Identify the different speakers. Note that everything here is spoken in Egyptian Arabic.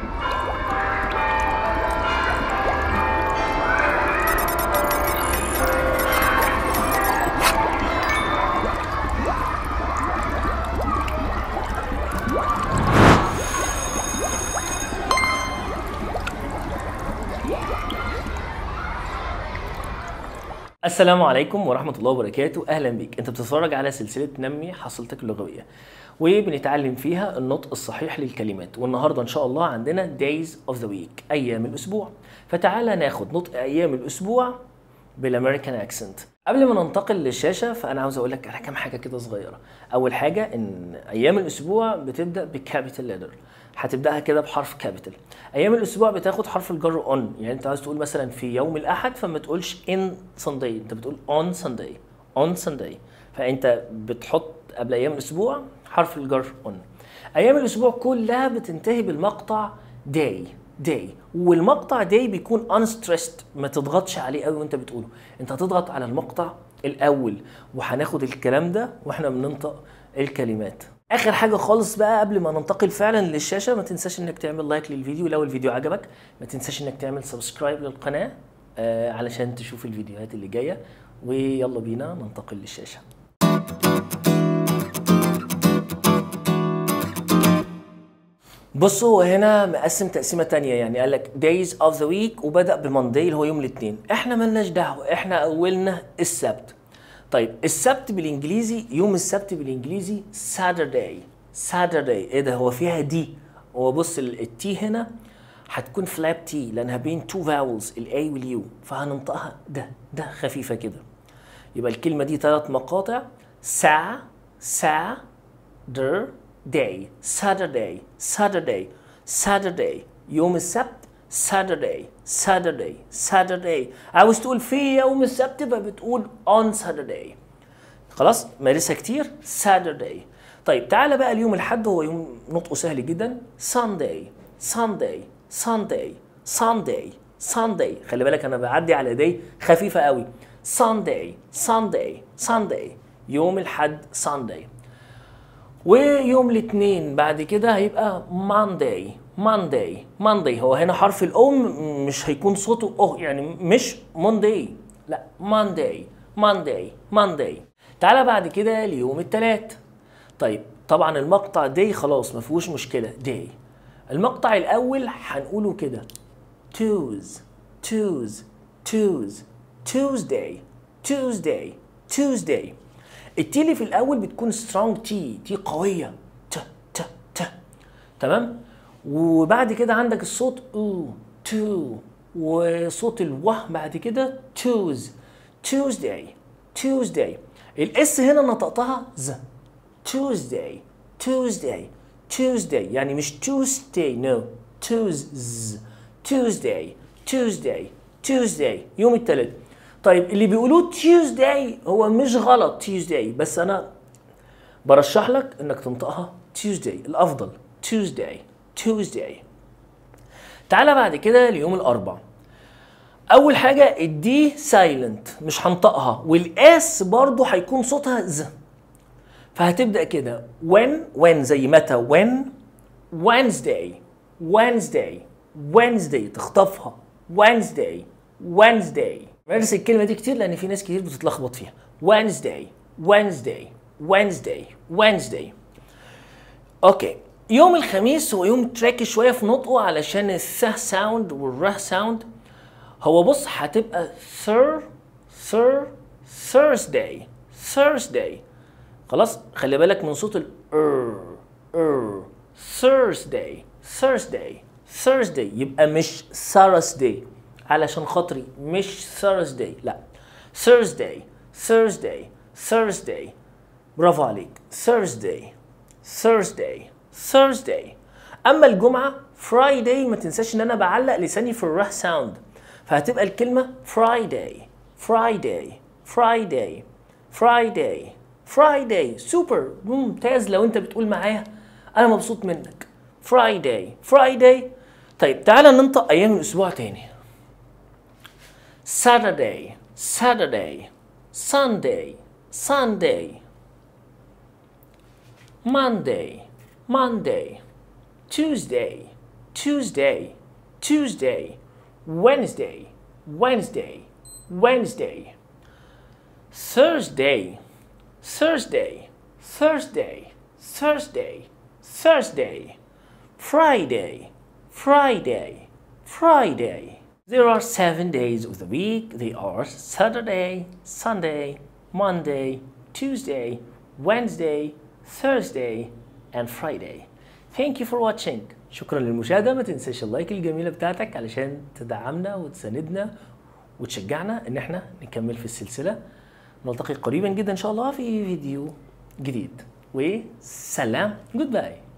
Speaker 1: السلام عليكم ورحمة الله وبركاته أهلا بيك أنت بتتفرج على سلسلة نمي حصيلتك اللغوية وبنتعلم فيها النطق الصحيح للكلمات والنهاردة إن شاء الله عندنا days of the week أيام الأسبوع فتعالى ناخد نطق أيام الأسبوع بالامريكان اكسنت قبل ما ننتقل للشاشه فانا عاوز اقول لك على كام حاجه كده صغيره اول حاجه ان ايام الاسبوع بتبدا بكابيتال ليتر هتبداها كده بحرف كابيتال ايام الاسبوع بتاخد حرف الجر اون يعني انت عاوز تقول مثلا في يوم الاحد فما تقولش ان سانداي انت بتقول اون سانداي اون سانداي فانت بتحط قبل ايام الاسبوع حرف الجر اون ايام الاسبوع كلها بتنتهي بالمقطع داي داي والمقطع داي بيكون unstressed ما تضغطش عليه قوي وانت بتقوله انت هتضغط على المقطع الاول وهناخد الكلام ده واحنا بننطق الكلمات اخر حاجه خالص بقى قبل ما ننتقل فعلا للشاشه ما تنساش انك تعمل لايك للفيديو لو الفيديو عجبك ما تنساش انك تعمل سبسكرايب للقناه آه علشان تشوف الفيديوهات اللي جايه ويلا بينا ننتقل للشاشه بصوا هو هنا مقسم تقسيمه تانية يعني قال لك days of the week وبدا بماندي اللي هو يوم الاثنين احنا ملناش دعوه احنا اولنا السبت طيب السبت بالانجليزي يوم السبت بالانجليزي Saturday Saturday ايه ده هو فيها دي هو بص التي هنا هتكون فلاب تي لانها بين تو فاولز الاي واليو فهننطقها ده ده خفيفه كده يبقى الكلمه دي ثلاث مقاطع ساعه ساعه در day Saturday Saturday Saturday يوم السبت Saturday Saturday Saturday عاوز تقول في يوم السبت فبتقول on Saturday خلاص مارسها كتير Saturday طيب تعالى بقى اليوم الحد هو يوم نطقه سهل جدا Sunday Sunday Sunday Sunday Sunday خلي بالك انا بعدي على day خفيفه قوي Sunday Sunday Sunday يوم الحد Sunday ويوم الاثنين بعد كده هيبقى مانداي مانداي مانداي هو هنا حرف الام مش هيكون صوته اه يعني مش مونداي لا مانداي مانداي مانداي تعالى بعد كده ليوم الثلاث طيب طبعا المقطع دي خلاص ما فيهوش مشكله دي المقطع الاول هنقوله كده توز توز توز Tuesday Tuesday Tuesday التي اللي في الاول بتكون سترونج تي تي قويه ت ت ت تمام وبعد كده عندك الصوت او تو وصوت الوه بعد كده توز Tuesday Tuesday الاس هنا نطقتها ز Tuesday Tuesday Tuesday يعني مش Tuesday no Tuesday Tuesday Tuesday Tuesday يوم الثلاث طيب اللي بيقولوه تيوزداي هو مش غلط تيوزداي بس انا برشح لك انك تنطقها تيوزداي الافضل تيوزداي تيوزداي تعالى بعد كده ليوم الاربع اول حاجه الدي سايلنت مش هنطقها والاس برضو هيكون صوتها ز فهتبدا كده when when زي متى when Wednesday Wednesday Wednesday تخطفها Wednesday Wednesday مارس الكلمة دي كتير لأن في ناس كتير بتتلخبط فيها Wednesday Wednesday Wednesday Wednesday أوكي يوم الخميس هو يوم تراكي شوية في نطقه علشان الث ساوند والره ساوند هو بص هتبقى ثر ثر Thursday Thursday خلاص خلي بالك من صوت ال ار ار Thursday Thursday Thursday يبقى مش Thursday علشان خاطري مش Thursday لا Thursday Thursday Thursday برافو عليك Thursday Thursday Thursday اما الجمعة Friday ما تنساش ان انا بعلق لساني في الره ساوند فهتبقى الكلمة Friday Friday Friday Friday Friday سوبر ممتاز لو انت بتقول معايا انا مبسوط منك Friday Friday طيب تعالى ننطق ايام الاسبوع تاني Saturday, Saturday, Sunday, Sunday, Monday, Monday, Tuesday, Tuesday Tuesday Wednesday Wednesday Wednesday Thursday Thursday Thursday Thursday Thursday Friday Friday Friday There are seven days of the week. They are Saturday, Sunday, Monday, Tuesday, Wednesday, Thursday, and Friday. Thank you for watching. شكرا للمشاهدة ما تنساش اللايك الجميلة بتاعتك علشان تدعمنا وتساندنا وتشجعنا ان احنا نكمل في السلسلة نلتقي قريبا جدا ان شاء الله في فيديو جديد وسلام جود باي